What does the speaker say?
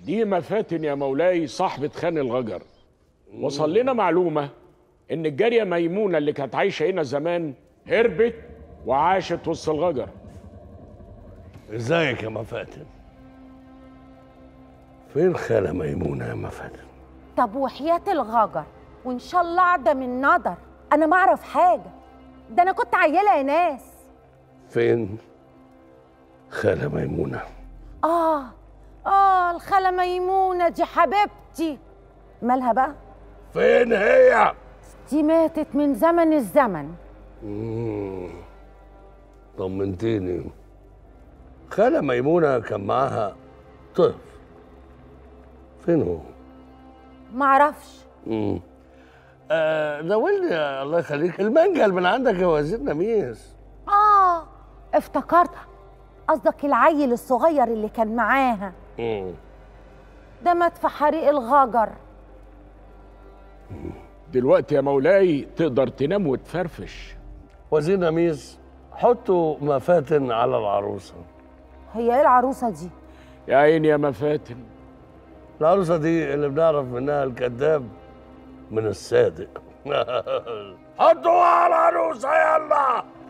دي مفاتن يا مولاي صاحبة خان الغجر وصل لنا معلومة إن الجارية ميمونة اللي كانت عايشة هنا زمان هربت وعاشت وسط الغجر ازيك يا مفاتن فين خالة ميمونة يا مفاتن طب وحياة الغجر وإن شاء الله عدم النظر أنا ما أعرف حاجة ده أنا كنت عيلة يا ناس فين خالة ميمونة آه آه الخالة ميمونة دي حبيبتي مالها بقى؟ فين هي دي ماتت من زمن الزمن مم. طمنتيني خالة ميمونة كان معاها طفل فين هو معرفش مم. آه ناولني يا الله يخليك المنجل من عندك يا وزير نميس آه افتكرتها قصدك العيل الصغير اللي كان معاها مم. ده مات في حريق الغجر دلوقتي يا مولاي تقدر تنام وتفرفش وزير نميس حطوا مفاتن على العروسة هي ايه العروسة دي؟ يا عيني يا مفاتن العروسة دي اللي بنعرف منها الكذاب من الصادق حطوا على العروسة يلا